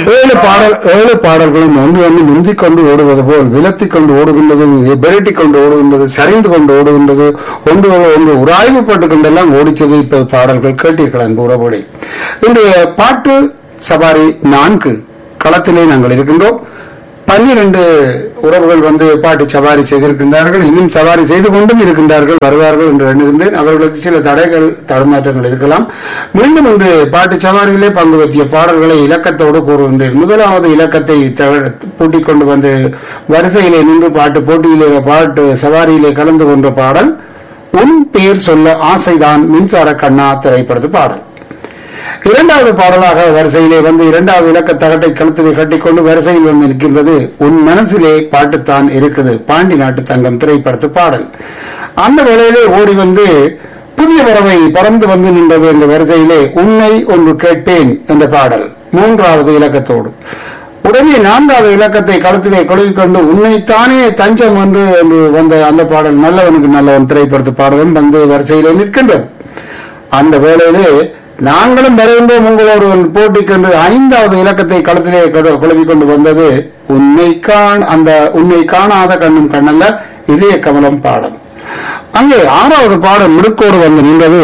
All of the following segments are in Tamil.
ஏழு பாடல் ஏழு பாடல்களும் ஒன்று ஒன்று முந்திக் கொண்டு ஓடுவது போல் விலத்திக் கொண்டு ஓடுகின்றது பெரட்டிக் கொண்டு ஓடுகின்றது சரிந்து கொண்டு ஓடுகின்றது ஒன்று ஒன்று உராய்வுப்பட்டுக் கொண்டெல்லாம் ஓடிச்சது இப்ப பாடல்கள் கேட்டீர்கள் அன்பு உறவுகளை இன்றைய பாட்டு சவாரி நான்கு களத்திலே நாங்கள் இருக்கின்றோம் பன்னிரண்டு உறவுகள் வந்து பாட்டு சவாரி செய்திருக்கின்றார்கள் இன்னும் சவாரி செய்து கொண்டும் இருக்கின்றார்கள் வருவார்கள் என்று எண்ணுகின்றேன் அவர்களுக்கு சில தடைகள் தடுமாற்றங்கள் இருக்கலாம் மீண்டும் இன்று பாட்டு சவாரியிலே பங்கு பற்றிய பாடல்களை இலக்கத்தோடு கூறுகின்றேன் முதலாவது இலக்கத்தை தவ- பூட்டிக் கொண்டு வந்து வரிசையிலே நின்று பாட்டு போட்டியிலே பாட்டு சவாரியிலே கலந்து கொண்ட பாடல் உன் பேர் சொல்ல ஆசைதான் மின்சார கண்ணா திரைப்படத்து பாடல் இரண்டாவது பாடலாக வரிசையிலே வந்து இரண்டாவது இலக்க தகட்டை கழுத்திலே கட்டிக்கொண்டு வரிசையில் வந்து நிற்கின்றது உன் மனசிலே பாட்டுத்தான் இருக்குது பாண்டி நாட்டு தங்கம் திரைப்படத்து பாடல் அந்த வேளையிலே ஓடி வந்து புதிய பறவை பறந்து வந்து நின்றது என்ற வரிசையிலே உன்னை ஒன்று கேட்பேன் என்ற பாடல் மூன்றாவது இலக்கத்தோடு உடனே நான்காவது இலக்கத்தை கழுத்திலே கொண்டு உன்னைத்தானே தஞ்சம் என்று என்று வந்த அந்த பாடல் நல்லவனுக்கு நல்லவன் திரைப்படத்து பாடலும் வந்து வரிசையிலே நிற்கின்றது அந்த வேளையிலே நாங்களும் வருகின்றோம் உங்களோடு போட்டிக்கொண்டு ஐந்தாவது இலக்கத்தை களத்திலே கொடு- குழப்பிக் கொண்டு வந்தது உன்னை காண் அந்த உன்னை காணாத கண்ணும் கண்ணல்ல இதய கமலம் பாடம் அங்கே ஆறாவது பாடம் முடுக்கோடு வந்து நின்றது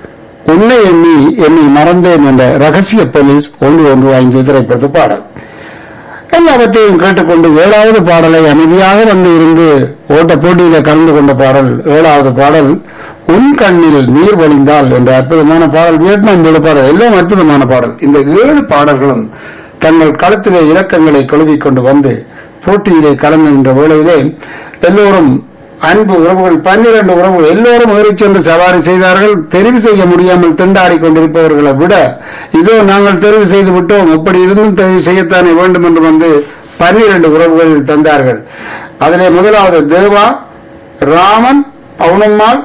உன்னை எண்ணி எண்ணி மறந்தேன் என்ற ரகசிய போலீஸ் ஒன்று ஒன்று ஐந்து திரைப்படத்து பாடல் எல்லாவற்றையும் கேட்டுக்கொண்டு ஏழாவது பாடலை அமைதியாக வந்து இருந்து ஓட்ட போட்டியில கலந்து கொண்ட பாடல் ஏழாவது பாடல் உன் கண்ணில் நீர் வழிந்தால் என்ற அற்புதமான பாடல் வியட்நாம் மொழி பாடல் எல்லாம் அற்புதமான பாடல் இந்த ஏழு பாடல்களும் தங்கள் களத்திலே இலக்கங்களை கொழுவிக் கொண்டு வந்து போட்டியிலே கலந்துகின்ற வேளையிலே எல்லோரும் அன்பு உறவுகள் பன்னிரண்டு உறவுகள் எல்லோரும் ஏறிச் சென்று சவாரி செய்தார்கள் தெரிவு செய்ய முடியாமல் திண்டாடி கொண்டிருப்பவர்களை விட இதோ நாங்கள் தெரிவு செய்து விட்டோம் எப்படி இருந்தும் தெரிவு செய்யத்தானே வேண்டும் என்று வந்து பன்னிரண்டு உறவுகள் தந்தார்கள் அதிலே முதலாவது தேவா ராமன் பவுனம்மாள்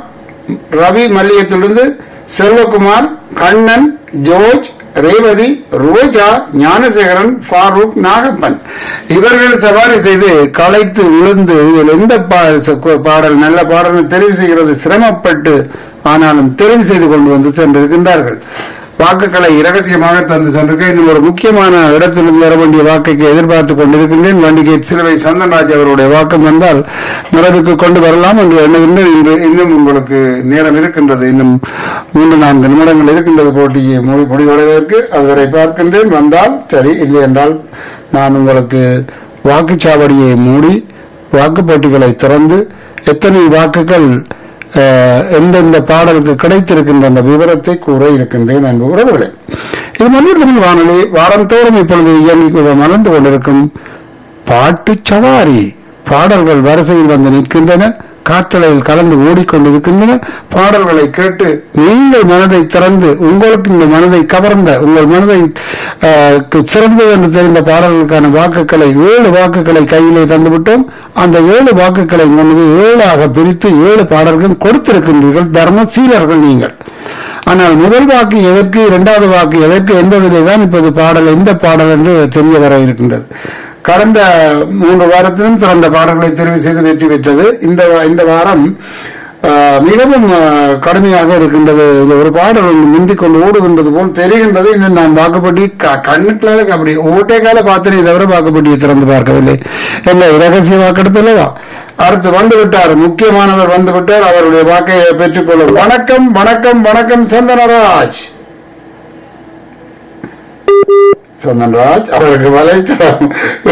ரவி மல்லியத்திலிருந்து செல்வகுமார் கண்ணன் ஜோர்ஜ் ரேவதி ரோஜா ஞானசேகரன் ஃபாரூக் நாகப்பன் இவர்கள் சவாரி செய்து களைத்து விழுந்து இதில் எந்த பா- ச- பாடல் நல்ல பாடல் தெரிவு செய்கிறது சிரமப்பட்டு ஆனாலும் தெரிவு செய்து கொண்டு வந்து சென்றிருக்கின்றார்கள் வாக்குகளை இரகசியமாக தந்து சென்றிருக்க இன்னும் ஒரு முக்கியமான இடத்திலிருந்து வர வேண்டிய வாக்குக்கு எதிர்பார்த்துக் கொண்டிருக்கின்றேன் வண்டிகை சிலுவை சந்தன்ராஜ் அவருடைய வாக்கம் வந்தால் நிறைவுக்கு கொண்டு வரலாம் என்று எண்ணுகின்றேன் இன்று இன்னும் உங்களுக்கு நேரம் இருக்கின்றது இன்னும் மூன்று நான்கு நிமிடங்கள் இருக்கின்றது போட்டியை முடி- முடிவடைவதற்கு அதுவரை பார்க்கின்றேன் வந்தால் சரி இல்லை என்றால் நான் உங்களுக்கு வாக்குச்சாவடியை மூடி வாக்குப்பட்டிகளை திறந்து எத்தனை வாக்குகள் அஹ், எந்தெந்த பாடலுக்கு கிடைத்திருக்கின்ற அந்த விவரத்தை கூற இருக்கின்றேன் அன்பு உறவுகளே இது மன்னிர் வானொலி வாரந்தோறும் இப்பொழுது இயங்கி மறந்து கொண்டிருக்கும் பாட்டு சவாரி பாடல்கள் வரிசையில் வந்து நிற்கின்றன காற்றலையில் கலந்து ஓடிக்கொண்டிருக்கின்றன பாடல்களை கேட்டு நீங்கள் மனதை திறந்து உங்களுக்கு இந்த மனதை கவர்ந்த உங்கள் மனதை ஆஹ், க்கு சிறந்தது என்று தெரிந்த பாடல்களுக்கான வாக்குகளை ஏழு வாக்குகளை கையிலே தந்துவிட்டோம் அந்த ஏழு வாக்குகளை முன்னது ஏழாக பிரித்து ஏழு பாடல்கள் கொடுத்திருக்கின்றீர்கள் தர்ம சீலர்கள் நீங்கள் ஆனால் முதல் வாக்கு எதற்கு இரண்டாவது வாக்கு எதற்கு என்பதிலே தான் இப்போது பாடல் எந்த பாடல் என்று தெரிய வர இருக்கின்றது கடந்த மூன்று வாரத்திலும் சிறந்த பாடல்களை தெரிவு செய்து வெற்றி பெற்றது இந்த வா- இந்த வாரம் ஆஹ், மிகவும் ஆஹ், கடுமையாக இருக்கின்றது இந்த ஒரு பாடல் ஒன்று முந்திக் கொண்டு ஓடுகின்றது போல் தெரிகின்றது இன்னும் நான் வாக்குப்பட்டி கண்ணுக்குள்ள அப்படி ஓட்டே கால பார்த்தனே தவிர வாக்குப்பட்டியை திறந்து பார்க்கவில்லை என்ன ரகசிய வாக்கெடுப்பு இல்லவா அடுத்து வந்து விட்டார் முக்கியமானவர் வந்து விட்டார் அவருடைய வாக்கை பெற்றுக்கொள்ளும் வணக்கம் வணக்கம் வணக்கம் சந்தனராஜ் சந்தன்ராஜ் அவருக்கு வலைத்தளம்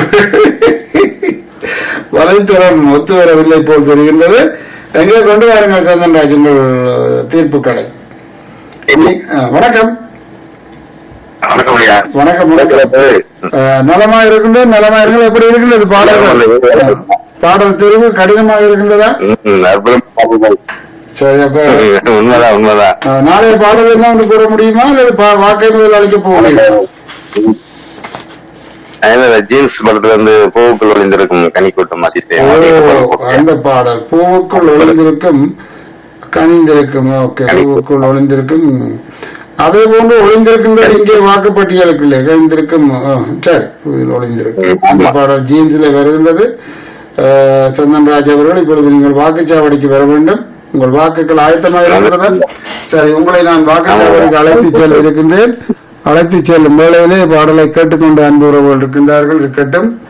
வலைத்தளம் ஒத்து வரவில்லை போல் தெரிகின்றது எங்கே கொண்டு வாருங்கள் சந்தன்ராஜ் உங்கள் தீர்ப்புகளை அஹ், வணக்கம் வணக்கம் ஐயா வணக்கம் வணக்கம் அஹ், நலமா இருக்கின்றது நலமா இருக்கின்றது எப்படி இருக்கின்றது பாடல் அஹ், பாடல் தெரிவு கடினமாக இருக்கின்றதா ம், அற்புதம் சரி அப்ப உண்மைதான் உண்மைதான் அஹ், நாளைய பாடல் என்ன ஒன்று கூற முடியுமா அல்லது பா- வாக்கை முதல் அளிக்க போகிறீங்களா அதனால ஜீன்ஸ் படத்துல இருந்து பூவுக்குள் ஒளிந்திருக்கும் கனிக்கூட்டம் மாசிட்டு ஓ, அந்த பாடல் பூவுக்குள் ஒளிந்திருக்கும் கனிந்திருக்கும் ஓகே பூவுக்குள் ஒளிந்திருக்கும் அதே போன்று ஒளிந்திருக்கின்றது இங்கே வாக்குப்பட்டியலுக்குள்ளே கழிந்திருக்கும் ஆ, சரி பூவில் ஒளிந்திருக்கும் அந்த பாடல் ஜீன்ஸ்ல வருகின்றது அஹ், சந்தன்ராஜ் அவர்கள் இப்பொழுது நீங்கள் வாக்குச்சாவடிக்கு வர வேண்டும் உங்கள் வாக்குகள் ஆயத்தமாக இருக்கிறதா சரி உங்களை நான் வாக்குச்சாவடிக்கு அழைத்து செல்ல இருக்கின்றேன் அழைத்துச் செல்லும் வேளையிலே பாடலை கேட்டுக்கொண்டு அன்பு உறவுகள் இருக்கின்றார்கள் இருக்கட்டும்